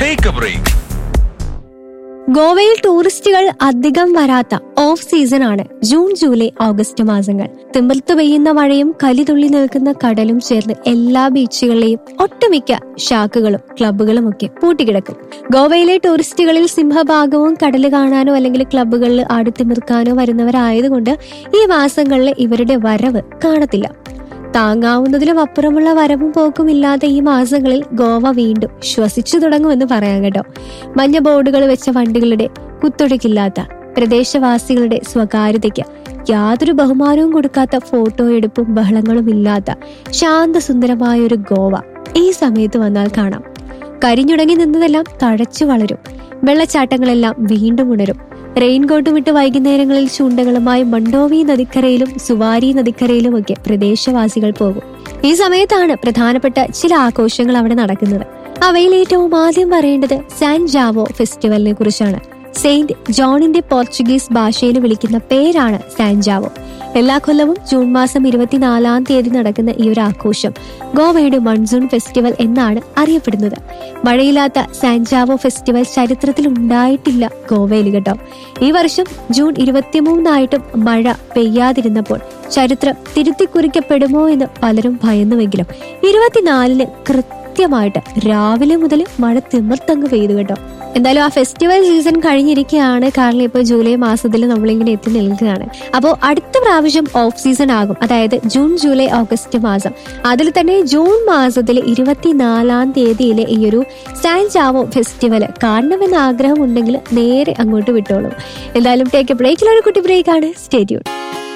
take A break ഗോവയിൽ ടൂറിസ്റ്റുകൾ അധികം വരാത്ത ഓഫ് സീസൺ ആണ് ജൂൺ ജൂലൈ ഓഗസ്റ്റ് മാസങ്ങൾ തിമിർത്ത് പെയ്യുന്ന മഴയും കലിതുള്ളി നിൽക്കുന്ന കടലും ചേർന്ന് എല്ലാ ബീച്ചുകളിലെയും ഒട്ടുമിക്ക ഷാക്കുകളും ക്ലബ്ബുകളും ഒക്കെ പൂട്ടിക്കിടക്കും ഗോവയിലെ ടൂറിസ്റ്റുകളിൽ സിംഹഭാഗവും കടൽ കാണാനോ അല്ലെങ്കിൽ ക്ലബ്ബുകളിൽ ആടിത്തിമിർക്കാനോ വരുന്നവരായതുകൊണ്ട് ഈ മാസങ്ങളിൽ ഇവരുടെ വരവ് കാണത്തില്ല താങ്ങാവുന്നതിലും അപ്പുറമുള്ള വരവും പോക്കും ഇല്ലാത്ത ഈ മാസങ്ങളിൽ ഗോവ വീണ്ടും ശ്വസിച്ചു തുടങ്ങുമെന്ന് പറയാം കേട്ടോ മഞ്ഞ ബോർഡുകൾ വെച്ച വണ്ടികളുടെ കുത്തൊഴുക്കില്ലാത്ത പ്രദേശവാസികളുടെ സ്വകാര്യതയ്ക്ക് യാതൊരു ബഹുമാനവും കൊടുക്കാത്ത ഫോട്ടോ എടുപ്പും ബഹളങ്ങളും ഇല്ലാത്ത ശാന്തസുന്ദരമായ ഒരു ഗോവ ഈ സമയത്ത് വന്നാൽ കാണാം കരിഞ്ഞുടങ്ങി നിന്നതെല്ലാം തഴച്ചു വളരും വെള്ളച്ചാട്ടങ്ങളെല്ലാം വീണ്ടും ഉണരും റെയിൻകോട്ടും ഇട്ട് വൈകുന്നേരങ്ങളിൽ ചൂണ്ടകളുമായി മണ്ടോവി നദിക്കരയിലും സുവാരി നദിക്കരയിലുമൊക്കെ പ്രദേശവാസികൾ പോകും ഈ സമയത്താണ് പ്രധാനപ്പെട്ട ചില ആഘോഷങ്ങൾ അവിടെ നടക്കുന്നത് അവയിൽ ഏറ്റവും ആദ്യം പറയേണ്ടത് സാൻ ജാവോ ഫെസ്റ്റിവലിനെ കുറിച്ചാണ് സെയിന്റ് ജോണിന്റെ പോർച്ചുഗീസ് ഭാഷയിൽ വിളിക്കുന്ന പേരാണ് സാൻജാവോ എല്ലാ കൊല്ലവും ജൂൺ മാസം ഇരുപത്തിനാലാം തീയതി നടക്കുന്ന ഈ ഒരു ആഘോഷം ഗോവയുടെ മൺസൂൺ ഫെസ്റ്റിവൽ എന്നാണ് അറിയപ്പെടുന്നത് മഴയില്ലാത്ത സാൻജാവോ ഫെസ്റ്റിവൽ ചരിത്രത്തിൽ ഉണ്ടായിട്ടില്ല ഗോവയിൽ കേട്ടോ ഈ വർഷം ജൂൺ ഇരുപത്തിമൂന്നായിട്ടും മഴ പെയ്യാതിരുന്നപ്പോൾ ചരിത്രം തിരുത്തി കുറിക്കപ്പെടുമോ എന്ന് പലരും ഭയന്നുവെങ്കിലും ഇരുപത്തിനാലിന് കൃത്യമായിട്ട് രാവിലെ മുതൽ മഴ തിമിർത്തങ്ങ് പെയ്തു കേട്ടോ എന്തായാലും ആ ഫെസ്റ്റിവൽ സീസൺ കഴിഞ്ഞിരിക്കുകയാണ് കാരണം ഇപ്പോൾ ജൂലൈ മാസത്തിൽ നമ്മളിങ്ങനെ എത്തി നിൽക്കുകയാണ് അപ്പോൾ അടുത്ത പ്രാവശ്യം ഓഫ് സീസൺ ആകും അതായത് ജൂൺ ജൂലൈ ഓഗസ്റ്റ് മാസം അതിൽ തന്നെ ജൂൺ മാസത്തിൽ ഇരുപത്തിനാലാം തീയതിയിലെ ഈ ഒരു സാൻ ചാവോ ഫെസ്റ്റിവൽ കാണണമെന്ന് ആഗ്രഹമുണ്ടെങ്കിൽ നേരെ അങ്ങോട്ട് വിട്ടോളും എന്തായാലും ടേക്ക് എ ബ്രേക്കിലൊരു കുട്ടി ബ്രേക്കാണ് സ്റ്റേറ്റ്യൂൺ